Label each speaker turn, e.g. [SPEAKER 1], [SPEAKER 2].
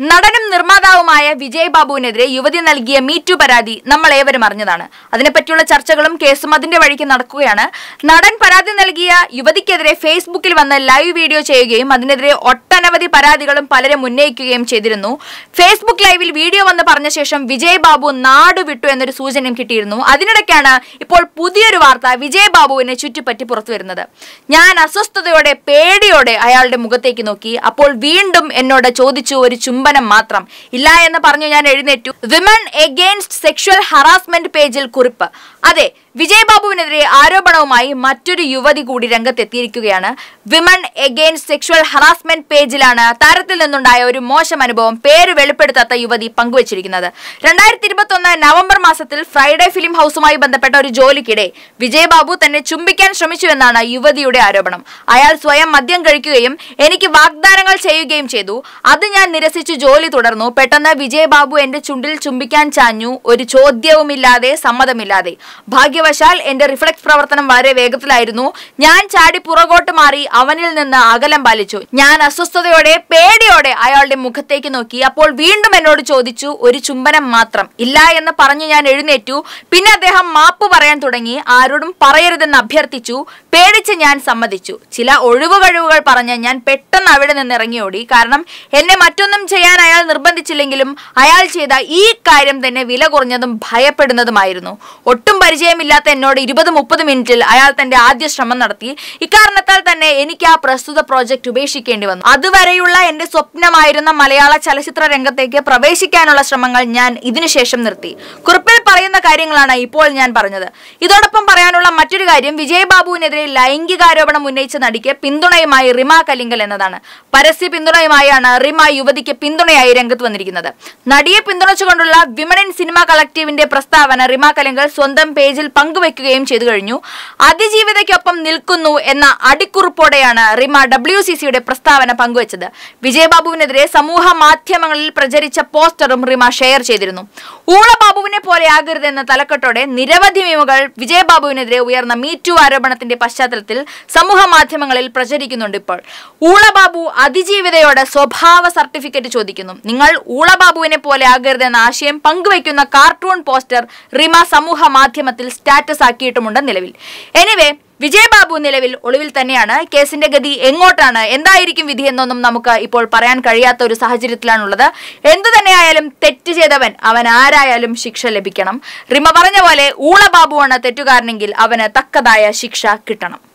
[SPEAKER 1] നടനും നിർമ്മാതാവുമായ വിജയ് ബാബുവിനെതിരെ യുവതി നൽകിയ മീറ്റു പരാതി നമ്മൾ ഏവരും അറിഞ്ഞതാണ് അതിനെപ്പറ്റിയുള്ള ചർച്ചകളും കേസും അതിന്റെ വഴിക്ക് നടക്കുകയാണ് നടൻ പരാതി നൽകിയ യുവതിക്കെതിരെ ഫേസ്ബുക്കിൽ വന്ന് ലൈവ് വീഡിയോ ചെയ്യുകയും അതിനെതിരെ ഒട്ടനവധി പരാതികളും പലരും ഉന്നയിക്കുകയും ചെയ്തിരുന്നു ഫേസ്ബുക്ക് ലൈവിൽ വീഡിയോ വന്ന് പറഞ്ഞ ശേഷം വിജയ് ബാബു നാട് വിട്ടു എന്നൊരു സൂചനയും കിട്ടിയിരുന്നു അതിനിടയ്ക്കാണ് ഇപ്പോൾ പുതിയൊരു വാർത്ത വിജയ് ബാബുവിനെ ചുറ്റിപ്പറ്റി പുറത്തു വരുന്നത് ഞാൻ അസ്വസ്ഥതയോടെ പേടിയോടെ അയാളുടെ മുഖത്തേക്ക് നോക്കി അപ്പോൾ വീണ്ടും എന്നോട് ചോദിച്ചു ഒരു ചുംബനം മാത്രം ഇല്ല എന്ന് പറഞ്ഞു ഞാൻ എഴുന്നേറ്റു വിമൻ എഗെയിൻസ്റ്റ് സെക്ഷൽ ഹറാസ്മെന്റ് പേജിൽ കുറിപ്പ് അതെ വിജയ് ബാബുവിനെതിരെ ആരോപണവുമായി മറ്റൊരു യുവതി കൂടി രംഗത്തെത്തിയിരിക്കുകയാണ് വിമൻ എഗെയിൻസ്റ്റ് സെക്ഷൽ ഹറാസ്മെന്റ് പേജിലാണ് താരത്തിൽ നിന്നുണ്ടായ ഒരു മോശം അനുഭവം പേര് വെളിപ്പെടുത്താത്ത യുവതി പങ്കുവച്ചിരിക്കുന്നത് രണ്ടായിരത്തി ഇരുപത്തി ഒന്ന് നവംബർ മാസത്തിൽ ഫ്രൈഡേ ഫിലിം ഹൗസുമായി ബന്ധപ്പെട്ട ഒരു ജോലിക്കിടെ വിജയ് ബാബു തന്നെ ചുംബിക്കാൻ ശ്രമിച്ചു എന്നാണ് യുവതിയുടെ ആരോപണം അയാൾ സ്വയം മദ്യം കഴിക്കുകയും എനിക്ക് വാഗ്ദാനങ്ങൾ ചെയ്യുകയും ചെയ്തു അത് ഞാൻ നിരസിച്ചു ജോലി തുടർന്നു പെട്ടെന്ന് വിജയ് ബാബു എന്റെ ചുണ്ടിൽ ചുംബിക്കാൻ ചാഞ്ഞു ഒരു ചോദ്യവുമില്ലാതെ സമ്മതമില്ലാതെ ഭാഗ്യവശാൽ എന്റെ റിഫ്ലക്സ് പ്രവർത്തനം വളരെ വേഗത്തിലായിരുന്നു ഞാൻ ചാടി പുറകോട്ട് മാറി അവനിൽ നിന്ന് അകലം പാലിച്ചു ഞാൻ അസ്വസ്ഥതയോടെ പേടിയോടെ അയാളുടെ മുഖത്തേക്ക് നോക്കി അപ്പോൾ വീണ്ടും എന്നോട് ചോദിച്ചു ഒരു ചുംബനം മാത്രം ഇല്ല എന്ന് പറഞ്ഞു ഞാൻ എഴുന്നേറ്റു പിന്നെ അദ്ദേഹം മാപ്പ് പറയാൻ തുടങ്ങി ആരോടും പറയരുതെന്ന് അഭ്യർത്ഥിച്ചു പേടിച്ച് ഞാൻ സമ്മതിച്ചു ചില ഒഴിവ് കഴിവുകൾ പറഞ്ഞ് ഞാൻ പെട്ടെന്ന് അവിടെ നിന്ന് ഇറങ്ങിയോടി കാരണം എന്നെ മറ്റൊന്നും ചെയ്യാൻ അയാൾ നിർബന്ധിച്ചില്ലെങ്കിലും അയാൾ ചെയ്ത ഈ കാര്യം തന്നെ വില കുറഞ്ഞതും ഭയപ്പെടുന്നതുമായിരുന്നു ഒട്ടും പരിചയമില്ലാത്ത എന്നോട് ഇരുപത് മുപ്പത് മിനിറ്റിൽ അയാൾ തന്റെ ആദ്യ ശ്രമം നടത്തി ഇക്കാരണത്താൽ തന്നെ എനിക്ക് ആ പ്രസ്തുത പ്രോജക്റ്റ് ഉപേക്ഷിക്കേണ്ടി വന്നു അതുവരെയുള്ള എന്റെ സ്വപ്നമായിരുന്ന മലയാള ചലച്ചിത്ര രംഗത്തേക്ക് പ്രവേശിക്കാനുള്ള ശ്രമങ്ങൾ ഞാൻ ഇതിനുശേഷം നിർത്തി കുറിപ്പിൽ പറയുന്ന കാര്യങ്ങളാണ് ഇപ്പോൾ ഞാൻ പറഞ്ഞത് ഇതോടൊപ്പം പറയാനുള്ള മറ്റൊരു കാര്യം വിജയ് ബാബുവിനെതിരെ ലൈംഗികാരോപണം ഉന്നയിച്ച നടിക്ക് പിന്തുണയുമായി റിമ കലിങ്കൽ എന്നതാണ് പരസ്യ പിന്തുണയുമായാണ് റിമ യുവതിക്ക് പിന്തുണയായി രംഗത്ത് വന്നിരിക്കുന്നത് നടിയെ പിന്തുണച്ചുകൊണ്ടുള്ള വിമൺ ഇൻ സിനിമ കളക്ടീവിന്റെ പ്രസ്താവന റിമ കലിങ്കൽ സ്വന്തം പേജിൽ പങ്കുവെക്കുകയും ചെയ്തു കഴിഞ്ഞു അതിജീവിതയ്ക്കൊപ്പം നിൽക്കുന്നു എന്ന അടിക്കുറിപ്പോടെയാണ് റിമ ഡബ്ല്യു സി സിയുടെ പ്രസ്താവന പങ്കുവച്ചത് വിജയബാബുവിനെതിരെ സമൂഹ മാധ്യമങ്ങളിൽ പ്രചരിച്ച പോസ്റ്ററും റിമ ഷെയർ ചെയ്തിരുന്നു ഊളബാബുവിനെ പോലെ ആകരുതെന്ന തലക്കെട്ടോടെ നിരവധി മീമുകൾ വിജയബാബുവിനെതിരെ ഉയർന്ന മീറ്റു ആരോപണത്തിന്റെ പശ്ചാത്തലത്തിൽ സമൂഹ മാധ്യമങ്ങളിൽ പ്രചരിക്കുന്നുണ്ട് ഇപ്പോൾ ഊളബാബു അതിജീവിതയോട് സ്വഭാവ സർട്ടിഫിക്കറ്റ് ചോദിക്കുന്നു നിങ്ങൾ ഊളബാബുവിനെ പോലെ ആകരുതെന്ന ആശയം പങ്കുവയ്ക്കുന്ന കാർട്ടൂൺ പോസ്റ്റർ റിമ സമൂഹ മാധ്യമത്തിൽ സ്റ്റാറ്റസ് ആക്കിയിട്ടുമുണ്ട് നിലവിൽ എനിവേ വിജയബാബു നിലവിൽ ഒളിവിൽ തന്നെയാണ് കേസിന്റെ ഗതി എങ്ങോട്ടാണ് എന്തായിരിക്കും വിധി എന്നൊന്നും നമുക്ക് ഇപ്പോൾ പറയാൻ കഴിയാത്ത ഒരു സാഹചര്യത്തിലാണുള്ളത് എന്തു തന്നെയായാലും തെറ്റ് ചെയ്തവൻ അവൻ ആരായാലും ശിക്ഷ ലഭിക്കണം റിമ പറഞ്ഞ പോലെ ഊളബാബുവാണ് തെറ്റുകാരനെങ്കിൽ അവന് തക്കതായ ശിക്ഷ കിട്ടണം